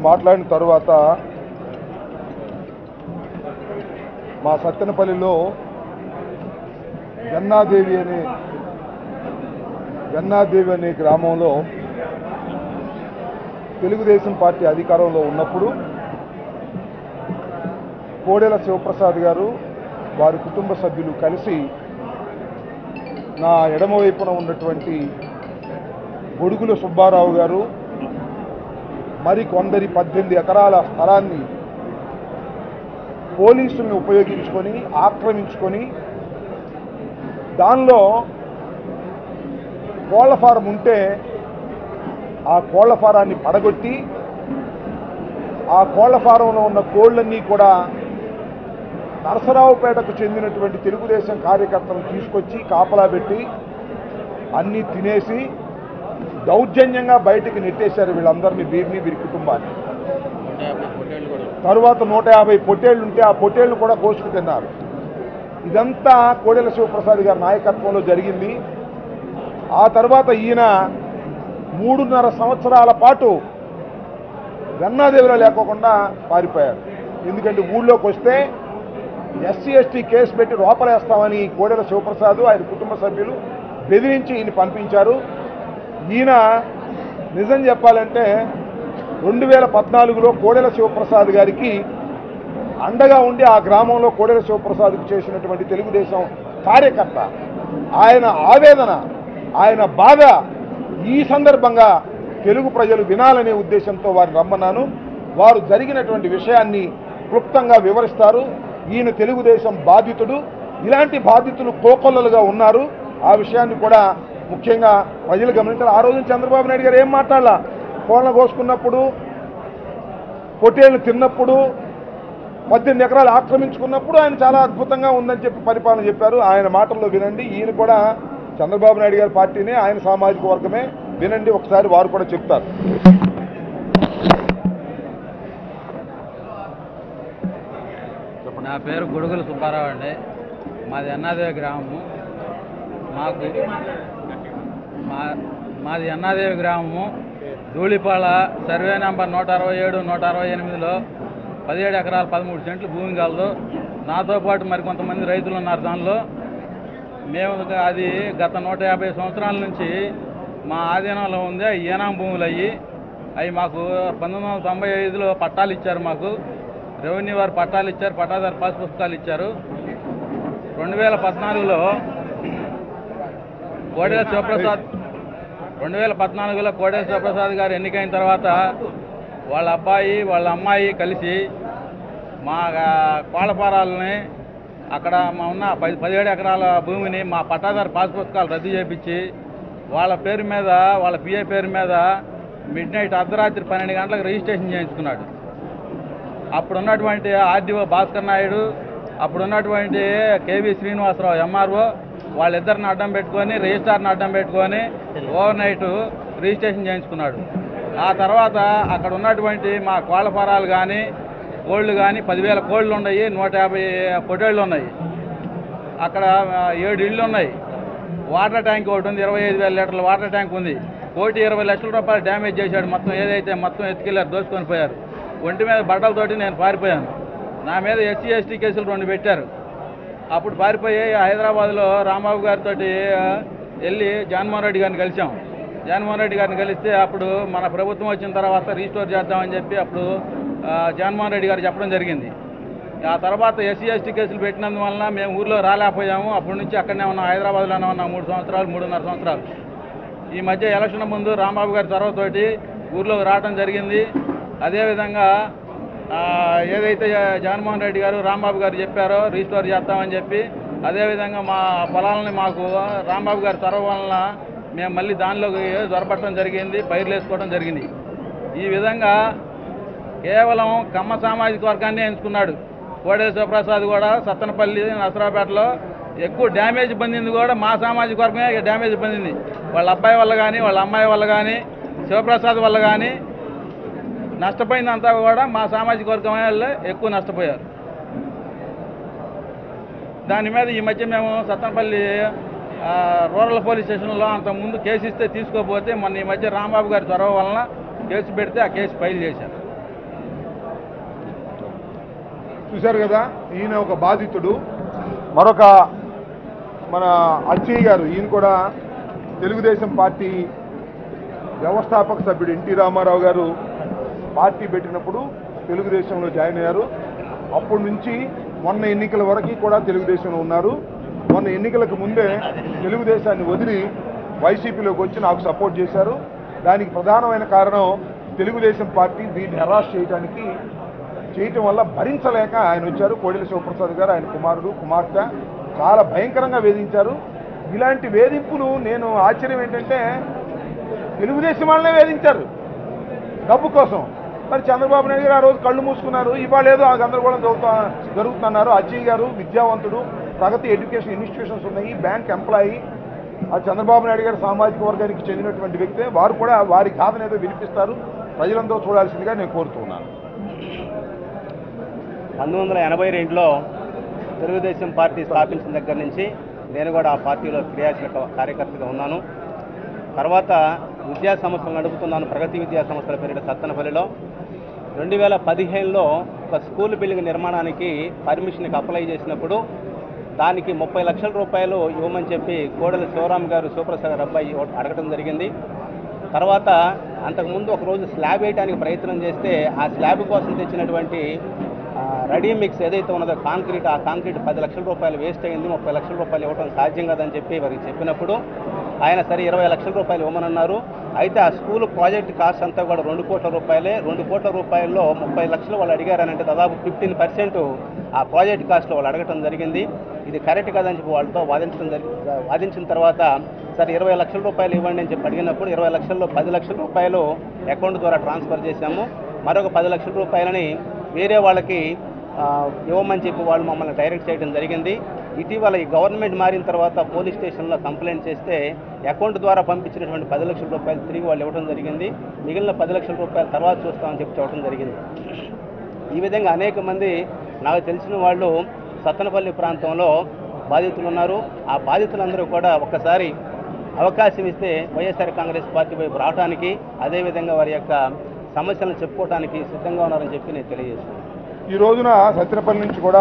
మాట్లాడిన తర్వాత మా సత్తెనపల్లిలో గన్నాదేవి అనే గన్నాదేవి అనే గ్రామంలో తెలుగుదేశం పార్టీ అధికారంలో ఉన్నప్పుడు కోడెల శివప్రసాద్ గారు వారి కుటుంబ సభ్యులు కలిసి నా ఎడమ వైపున ఉన్నటువంటి గొడుగుల సుబ్బారావు గారు మరి కొందరి పద్దెనిమిది ఎకరాల స్థలాన్ని పోలీసుల్ని ఉపయోగించుకొని ఆక్రమించుకొని దానిలో కోళ్ల ఫారం ఉంటే ఆ కోళ్ల ఫారాన్ని పడగొట్టి ఆ కోళ్ల ఫారంలో ఉన్న కోళ్ళన్నీ కూడా నరసరావుపేటకు చెందినటువంటి తెలుగుదేశం కార్యకర్తలను తీసుకొచ్చి కాపలా పెట్టి అన్నీ తినేసి దౌర్జన్యంగా బయటికి నెట్టేశారు వీళ్ళందరినీ వీరిని వీరి కుటుంబాన్ని తరువాత నూట యాభై పొట్టేళ్లు ఉంటే ఆ పొట్టేళ్లు కూడా కోసుకు తిన్నారు ఇదంతా కోడెల శివప్రసాద్ గారి నాయకత్వంలో జరిగింది ఆ తర్వాత ఈయన మూడున్నర సంవత్సరాల పాటు గన్నాదేవిలో లేకోకుండా పారిపోయారు ఎందుకంటే ఊళ్ళోకి వస్తే ఎస్సీ ఎస్టీ కేసు పెట్టి లోపలేస్తామని కోడెల శివప్రసాద్ ఆయన కుటుంబ సభ్యులు బెదిరించి ఈయన పంపించారు ఈయన నిజం చెప్పాలంటే రెండు వేల పద్నాలుగులో కోడెల శివప్రసాద్ గారికి అండగా ఉండి ఆ గ్రామంలో కోడెల శివప్రసాద్కు చేసినటువంటి తెలుగుదేశం కార్యకర్త ఆయన ఆవేదన ఆయన బాధ ఈ సందర్భంగా తెలుగు ప్రజలు వినాలనే ఉద్దేశంతో వారిని రమ్మన్నాను వారు జరిగినటువంటి విషయాన్ని క్లుప్తంగా వివరిస్తారు ఈయన తెలుగుదేశం బాధితుడు ఇలాంటి బాధితులు కోకొల్లలుగా ఉన్నారు ఆ విషయాన్ని కూడా ముఖ్యంగా ప్రజలు గమనించారు ఆ రోజు చంద్రబాబు నాయుడు గారు ఏం మాట్లాడాల కోళ్ళ కోసుకున్నప్పుడు పొట్టేళ్ళు తిన్నప్పుడు పద్దెనిమిది ఎకరాలు ఆక్రమించుకున్నప్పుడు ఆయన చాలా అద్భుతంగా ఉందని చెప్పి పరిపాలన చెప్పారు ఆయన మాటల్లో వినండి ఈయన కూడా చంద్రబాబు నాయుడు గారి పార్టీనే ఆయన సామాజిక వర్గమే వినండి ఒకసారి వారు కూడా చెప్తారు నా పేరు గొడుగుల సుబ్బారావు అండి మాది అన్నాదేవి గ్రామము మాకు మా మాది అన్నాదేవి గ్రామము ధూళిపాళ సర్వే నంబర్ నూట అరవై ఏడు నూట అరవై ఎనిమిదిలో పదిహేడు ఎకరాలు పదమూడు సెంట్లు భూమి కలదు నాతో పాటు మరికొంతమంది రైతులు ఉన్నారు దానిలో మేము అది గత నూట యాభై సంవత్సరాల నుంచి మా ఆధీనంలో ఉంది అవి ఈనాం భూములు అయ్యి అవి మాకు పంతొమ్మిది వందల తొంభై ఐదులో పట్టాలు ఇచ్చారు మాకు రెవెన్యూ వారు పట్టాలు ఇచ్చారు పట్టాదారు పాస్ పుస్తకాలు ఇచ్చారు రెండు వేల పద్నాలుగులో కోడెల శివప్రసాద్ రెండు వేల పద్నాలుగులో కోడెల శివప్రసాద్ గారు ఎన్నికైన తర్వాత వాళ్ళ అబ్బాయి వాళ్ళ అమ్మాయి కలిసి మా కోళ్ళపారాలని అక్కడ మా ఉన్న పది పదిహేడు ఎకరాల భూమిని మా పట్టాదారు పాస్ పుస్తకాలు రద్దు చేయించి వాళ్ళ పేరు మీద వాళ్ళ పిఏ పేరు మీద మిడ్ నైట్ అర్ధరాత్రి పన్నెండు గంటలకు రిజిస్ట్రేషన్ చేయించుకున్నాడు అప్పుడు ఉన్నటువంటి ఆర్డీఓ భాస్కర్ నాయుడు అప్పుడు ఉన్నటువంటి కేవీ శ్రీనివాసరావు ఎంఆర్ఓ వాళ్ళిద్దరిని అడ్డం పెట్టుకొని రిజిస్టార్ని అడ్డం పెట్టుకొని ఓవర్ నైట్ రిజిస్ట్రేషన్ చేయించుకున్నాడు ఆ తర్వాత అక్కడ ఉన్నటువంటి మా కోళ్ళ ఫారాలు కానీ కోళ్ళు కానీ పదివేల కోళ్ళు ఉన్నాయి నూట యాభై పొటేళ్ళు ఉన్నాయి అక్కడ ఆ, ఏడు ఇళ్ళు ఉన్నాయి వాటర్ ట్యాంక్ ఒకటి ఉంది ఇరవై ఐదు వేల లీటర్ల వాటర్ ట్యాంక్ ఉంది కోటి ఇరవై లక్షల రూపాయలు డ్యామేజ్ చేశాడు మొత్తం ఏదైతే మొత్తం ఎత్తుకెళ్ళారు దోచుకొని పోయారు ఒంటి మీద బట్టలతోటి నేను పారిపోయాను నా మీద ఎస్సీ ఎస్టీ కేసులు రెండు పెట్టారు అప్పుడు పారిపోయి హైదరాబాద్లో రాంబాబు గారితో వెళ్ళి జగన్మోహన్ రెడ్డి గారిని కలిసాం జగన్మోహన్ రెడ్డి గారిని కలిస్తే అప్పుడు మన ప్రభుత్వం వచ్చిన తర్వాత రీస్టోర్ చేద్దామని చెప్పి అప్పుడు ఆ, జగన్మోహన్ రెడ్డి గారు చెప్పడం జరిగింది ఆ తర్వాత ఎస్సీ ఎస్టీ కేసులు పెట్టినందువలన మేము ఊర్లో రాలేకపోయాము అప్పటి నుంచి అక్కడనే ఉన్నాం హైదరాబాద్లోనే ఉన్నాం మూడు సంవత్సరాలు మూడున్నర సంవత్సరాలు ఈ మధ్య ఎలక్షన్ ముందు రాంబాబు గారి చొరవతోటి ఊర్లోకి రావడం జరిగింది అదేవిధంగా ఆ, ఏదైతే జగన్మోహన్ రెడ్డి గారు రాంబాబు గారు చెప్పారో రీస్టోర్ చేస్తామని చెప్పి అదేవిధంగా మా పొలాలని మాకు రాంబాబు గారి చొరవ వలన మేము మళ్ళీ దానిలోకి దొరపట్టడం జరిగింది పైర్లు వేసుకోవడం జరిగింది ఈ విధంగా కేవలం కమ్మ సామాజిక వర్గాన్ని ఎంచుకున్నాడు కోడేల శివప్రసాద్ కూడా సత్తనపల్లి నసరాపేటలో ఎక్కువ డ్యామేజ్ పొందింది కూడా మా సామాజిక వర్గమే డ్యామేజ్ పొందింది వాళ్ళ అబ్బాయి వల్ల కానీ వాళ్ళ అమ్మాయి వల్ల కానీ శివప్రసాద్ వల్ల కానీ నష్టపోయిందంతా కూడా మా సామాజిక వర్గం వాళ్ళే ఎక్కువ నష్టపోయారు దాని మీద ఈ మధ్య మేము సత్తనపల్లి ఆ, రూరల్ పోలీస్ స్టేషన్లో అంత ముందు కేసు ఇస్తే తీసుకోపోతే మొన్న ఈ మధ్య రాంబాబు గారి చొరవ వలన కేసు పెడితే ఆ కేసు ఫైల్ చేశారు చూశారు కదా ఈయన ఒక బాధితుడు మరొక మన అచ్చయ్య గారు ఈయన కూడా తెలుగుదేశం పార్టీ వ్యవస్థాపక సభ్యుడు ఎన్టీ రామారావు గారు పార్టీ పెట్టినప్పుడు తెలుగుదేశంలో జాయిన్ అయ్యారు అప్పటి నుంచి మొన్న ఎన్నికల వరకు కూడా తెలుగుదేశంలో ఉన్నారు మొన్న ఎన్నికలకు ముందే తెలుగుదేశాన్ని వదిలి వైసీపీలోకి వచ్చి నాకు సపోర్ట్ చేశారు దానికి ప్రధానమైన కారణం తెలుగుదేశం పార్టీ దీన్ని హెరాస్ చేయడానికి చేయటం వల్ల భరించలేక ఆయన వచ్చారు కోడెల శివప్రసాద్ గారు ఆయన కుమారుడు కుమార్తె చాలా భయంకరంగా వేధించారు ఇలాంటి వేధింపులు నేను ఆశ్చర్యం ఏంటంటే తెలుగుదేశం వాళ్ళనే వేధించారు డబ్బు కోసం మరి చంద్రబాబు నాయుడు గారు ఆ రోజు కళ్ళు మూసుకున్నారు ఇవాళ ఏదో ఆ గందరగోళం జరుగుతా జరుగుతున్నారు అజయ్ గారు విద్యావంతుడు ప్రగతి ఎడ్యుకేషన్ ఇన్స్టిట్యూషన్స్ ఉన్నాయి బ్యాంక్ ఎంప్లాయీ ఆ చంద్రబాబు నాయుడు గారి సామాజిక వర్గానికి చెందినటువంటి వ్యక్తే వారు కూడా వారి గాథను ఏదో వినిపిస్తారు ప్రజలందరూ చూడాల్సిందిగా నేను కోరుతున్నాను పంతొమ్మిది వందల ఎనభై రెండులో తెలుగుదేశం పార్టీ స్థాపించిన దగ్గర నుంచి నేను కూడా ఆ పార్టీలో క్రియాశీలక కార్యకర్తగా ఉన్నాను తర్వాత విద్యా సంస్థలు నడుపుతున్నాను ప్రగతి విద్యా సంస్థల పేరిట సత్తనపల్లిలో రెండు వేల పదిహేనులో ఒక స్కూల్ బిల్డింగ్ నిర్మాణానికి పర్మిషన్కి అప్లై చేసినప్పుడు దానికి ముప్పై లక్షల రూపాయలు ఇవ్వమని చెప్పి కోడలి శివరామ్ గారు సూప్రసాద్ గారు అబ్బాయి అడగడం జరిగింది తర్వాత అంతకుముందు ఒక రోజు స్లాబ్ వేయడానికి ప్రయత్నం చేస్తే ఆ స్లాబ్ కోసం తెచ్చినటువంటి ఆ, రెడీ మిక్స్ ఏదైతే ఉన్నదో కాంక్రీట్ ఆ కాంక్రీట్ పది లక్షల రూపాయలు వేస్ట్ అయింది ముప్పై లక్షల రూపాయలు ఇవ్వడం సాధ్యం కాదని చెప్పి వారికి చెప్పినప్పుడు ఆయన సరే ఇరవై లక్షల రూపాయలు ఇవ్వమన్నారు అయితే ఆ స్కూల్ ప్రాజెక్ట్ కాస్ట్ అంతా కూడా రెండు కోట్ల రూపాయలే రెండు కోట్ల రూపాయల్లో ముప్పై లక్షలు వాళ్ళు అడిగారనంటే దాదాపు ఫిఫ్టీన్ పర్సెంట్ ఆ ప్రాజెక్ట్ కాస్ట్లో వాళ్ళు అడగటం జరిగింది ఇది కరెక్ట్ కాదని చెప్పి వాళ్ళతో వాదించడం జరిగి వాదించిన తర్వాత సరే ఇరవై లక్షల రూపాయలు ఇవ్వండి అని చెప్పి అడిగినప్పుడు ఇరవై లక్షల్లో పది లక్షల రూపాయలు అకౌంట్ ద్వారా ట్రాన్స్ఫర్ చేశాము మరొక పది లక్షల రూపాయలని వేరే వాళ్ళకి ఆ, ఇవ్వమని చెప్పి వాళ్ళు మమ్మల్ని డైరెక్ట్ చేయడం జరిగింది ఇటీవల ఈ గవర్నమెంట్ మారిన తర్వాత పోలీస్ స్టేషన్లో కంప్లైంట్ చేస్తే అకౌంట్ ద్వారా పంపించినటువంటి పది లక్షల రూపాయలు తిరిగి వాళ్ళు ఇవ్వడం జరిగింది మిగిలిన పది లక్షల రూపాయలు తర్వాత చూస్తామని చెప్పి చెప్పడం జరిగింది ఈ విధంగా అనేక మంది నాకు తెలిసిన వాళ్ళు సత్తనపల్లి ప్రాంతంలో బాధితులు ఉన్నారు ఆ బాధితులందరూ కూడా ఒక్కసారి అవకాశం ఇస్తే వైఎస్ఆర్ కాంగ్రెస్ పార్టీ వైపు రావడానికి అదేవిధంగా వారి యొక్క సమస్యలను చెప్పుకోవడానికి సిద్ధంగా ఉన్నారని చెప్పి నేను తెలియజేస్తున్నాను ఈ రోజున సత్యనపల్లి నుంచి కూడా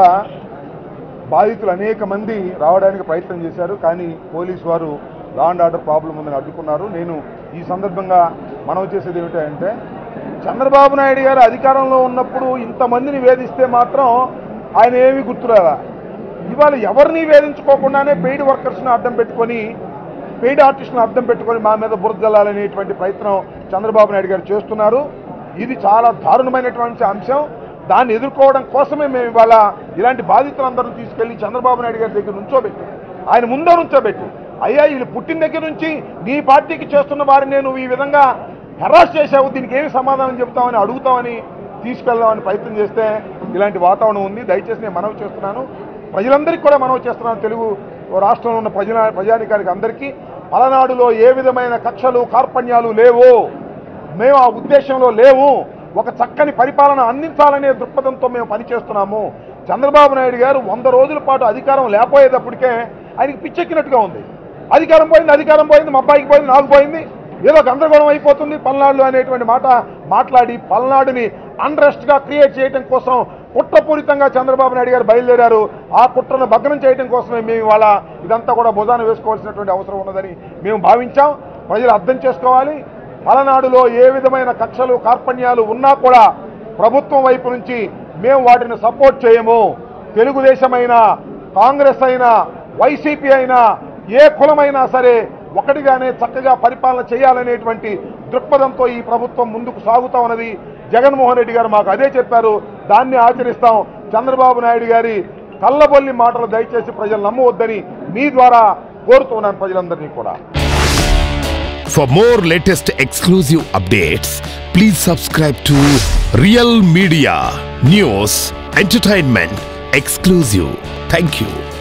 బాధితులు అనేక మంది రావడానికి ప్రయత్నం చేశారు కానీ పోలీసు వారు లా అండ్ ఆర్డర్ ప్రాబ్లం ఉందని అడ్డుకున్నారు నేను ఈ సందర్భంగా మనం చేసేది ఏమిటంటే చంద్రబాబు నాయుడు గారు అధికారంలో ఉన్నప్పుడు ఇంతమందిని వేధిస్తే మాత్రం ఆయన ఏమీ గుర్తురాలా ఇవాళ ఎవరిని వేధించుకోకుండానే పెయిడ్ వర్కర్స్ని అడ్డం పెట్టుకొని పెయిడ్ ఆర్టిస్ట్ని అడ్డం పెట్టుకొని మా మీద బురద జల్లాలనేటువంటి ప్రయత్నం చంద్రబాబు నాయుడు గారు చేస్తున్నారు ఇది చాలా దారుణమైనటువంటి అంశం దాన్ని ఎదుర్కోవడం కోసమే మేము ఇవాళ ఇలాంటి బాధితులందరినీ తీసుకెళ్లి చంద్రబాబు నాయుడు గారి దగ్గర నుంచోబెట్టి ఆయన ముందో నుంచోబెట్టి అయ్యా వీళ్ళు పుట్టిన దగ్గర నుంచి నీ పార్టీకి చేస్తున్న వారిని నేను ఈ విధంగా హెరాస్ చేశావు దీనికి ఏమి సమాధానం చెప్తామని అడుగుతామని తీసుకెళ్దామని ప్రయత్నం చేస్తే ఇలాంటి వాతావరణం ఉంది దయచేసి నేను మనవి చేస్తున్నాను ప్రజలందరికీ కూడా మనవి చేస్తున్నాను తెలుగు రాష్ట్రంలో ఉన్న ప్రజల ప్రజానికానికి అందరికీ పలనాడులో ఏ విధమైన కక్షలు కార్పణ్యాలు లేవు మేము ఆ ఉద్దేశంలో లేవు ఒక చక్కని పరిపాలన అందించాలనే దృక్పథంతో మేము పనిచేస్తున్నాము చంద్రబాబు నాయుడు గారు వంద రోజుల పాటు అధికారం లేకపోయేటప్పటికే ఆయనకి పిచ్చెక్కినట్టుగా ఉంది అధికారం పోయింది అధికారం పోయింది మా అబ్బాయికి పోయింది నాకు పోయింది ఏదో గందరగోళం అయిపోతుంది పల్నాడు అనేటువంటి మాట మాట్లాడి పల్నాడుని అన్రెస్ట్గా క్రియేట్ చేయడం కోసం కుట్రపూరితంగా చంద్రబాబు నాయుడు గారు బయలుదేరారు ఆ కుట్రను భగ్నం చేయడం కోసమే మేము ఇవాళ ఇదంతా కూడా భుజాన వేసుకోవాల్సినటువంటి అవసరం ఉన్నదని మేము భావించాం ప్రజలు అర్థం చేసుకోవాలి పలనాడులో ఏ విధమైన కక్షలు కార్పణ్యాలు ఉన్నా కూడా ప్రభుత్వం వైపు నుంచి మేము వాటిని సపోర్ట్ చేయము తెలుగుదేశమైనా కాంగ్రెస్ అయినా వైసీపీ అయినా ఏ కులమైనా సరే ఒకటిగానే చక్కగా పరిపాలన చేయాలనేటువంటి దృక్పథంతో ఈ ప్రభుత్వం ముందుకు సాగుతా ఉన్నది జగన్మోహన్ రెడ్డి గారు మాకు అదే చెప్పారు దాన్ని ఆచరిస్తాం చంద్రబాబు నాయుడు గారి కళ్ళబొల్లి మాటలు దయచేసి ప్రజలు నమ్మవద్దని మీ ద్వారా కోరుతున్నాను ప్రజలందరినీ కూడా For more latest exclusive updates, please subscribe to Real Media News Entertainment Exclusive. Thank you.